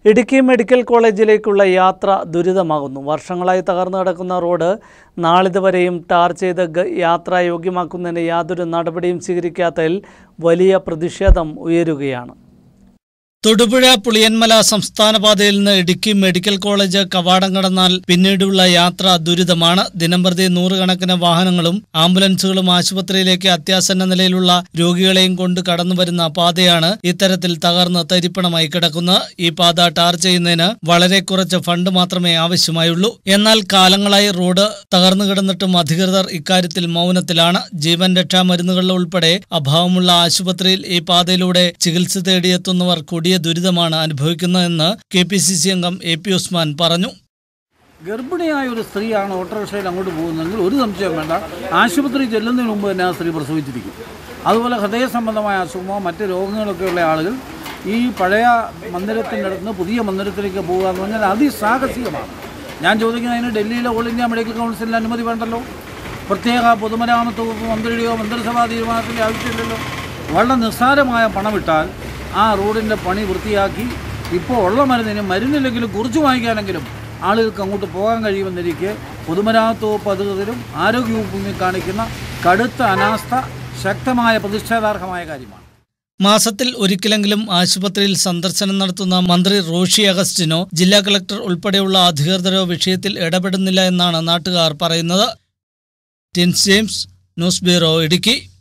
Idukki medical കോളേജിലേക്കുള്ള യാത്ര ദുരിതമാകുന്നു വർഷങ്ങളായി തകർന്നു കിടക്കുന്ന റോഡ് നാളിതുവരെയും ടാർ ചെയ്ത് ഗ- യാത്രായോഗ്യമാക്കുന്നതിന് യാതൊരു നടപടിയും സ്വീകരിക്കാത്തതിൽ വലിയ പ്രതിഷേധം ഉയരുകയാണ് തൊടുപുഴ പുളിയന്മല സംസ്ഥാന പാതയിൽ നിന്ന് ഇടുക്കി മെഡിക്കൽ കോളേജ് കവാടം കടന്നാൽ പിന്നീടുള്ള യാത്ര ദുരിതമാണ് ദിനംപ്രതി നൂറുകണക്കിന് വാഹനങ്ങളും ആംബുലൻസുകളും ആശുപത്രിയിലേക്ക് അത്യാസന്ന നിലയിലുള്ള രോഗികളെയും കൊണ്ട് കടന്നുവരുന്ന പാതയാണ് ഇത്തരത്തിൽ തകർന്ന് തരിപ്പണമായി കിടക്കുന്നത് ഈ പാത ടാർ ചെയ്യുന്നതിന് വളരെ കുറച്ച് ഫണ്ട് മാത്രമേ ആവശ്യമായുള്ളൂ എന്നാൽ കാലങ്ങളായി റോഡ് തകർന്നു കിടന്നിട്ടും അധികൃതർ ഇക്കാര്യത്തിൽ മൗനത്തിലാണ് ജീവൻ രക്ഷാ മരുന്നുകളിൽ ഉൾപ്പെടെ അഭാവമുള്ള ആശുപത്രിയിൽ ഈ പാതയിലൂടെ ചികിത്സ തേടിയെത്തുന്നവർ കൊടിയ ദുരിതമാണ് അനുഭവിക്കുന്നതെന്ന് കെ പി സി സി അംഗം എ പി ഉസ്മാൻ പറഞ്ഞു ഗർഭിണിയായ ഒരു സ്ത്രീയാണ് ഓട്ടോറിക്ഷയിൽ അങ്ങോട്ട് പോകുന്നതെങ്കിൽ ഒരു സംശയം വേണ്ട ആശുപത്രി ചെല്ലുന്നതിന് മുമ്പ് തന്നെ ആ സ്ത്രീ പ്രസവിച്ചിരിക്കും അതുപോലെ ഹൃദയ സംബന്ധമായ അസുഖമോ മറ്റ് രോഗങ്ങളൊക്കെ ഉള്ള ആളുകൾ ഈ പഴയ മന്ദിരത്തിൻ്റെ അടുത്ത് നിന്ന് പുതിയ മന്ദിരത്തിലേക്ക് പോകുക എന്ന് പറഞ്ഞാൽ അതിസാഹസികമാണ് ഞാൻ ചോദിക്കുന്നതിന് ഡൽഹിയിലെ ഓൾ ഇന്ത്യ മെഡിക്കൽ കൗൺസിലിന് അനുമതി വേണ്ടല്ലോ പ്രത്യേക പൊതുമരാമത്ത് വകുപ്പ് മന്ത്രിയുടെയോ മന്ത്രിസഭാ തീരുമാനത്തിൻ്റെ ആവശ്യമില്ലല്ലോ വളരെ നിസ്സാരമായ പണമിട്ടാൽ ആ റോഡിൻ്റെ പണി വൃത്തിയാക്കി ഇപ്പോൾ ഉള്ള മരുന്നിന് മരുന്നില്ലെങ്കിലും കുറിച്ച് വാങ്ങിക്കാനെങ്കിലും ആളുകൾക്ക് അങ്ങോട്ട് പോകാൻ കഴിയുമെന്നിരിക്കെ പൊതുമരാമത്ത് വകുപ്പ് അധികൃതരും ആരോഗ്യവകുപ്പും കാണിക്കുന്ന കടുത്ത അനാസ്ഥ ശക്തമായ പ്രതിഷേധാർഹമായ കാര്യമാണ് മാസത്തിൽ ഒരിക്കലെങ്കിലും ആശുപത്രിയിൽ സന്ദർശനം നടത്തുന്ന മന്ത്രി റോഷി അഗസ്റ്റിനോ ജില്ലാ കളക്ടർ ഉൾപ്പെടെയുള്ള അധികൃതരോ വിഷയത്തിൽ ഇടപെടുന്നില്ല എന്നാണ് നാട്ടുകാർ പറയുന്നത് ടിൻസ് ജെയിംസ് ന്യൂസ് ബ്യൂറോ ഇടുക്കി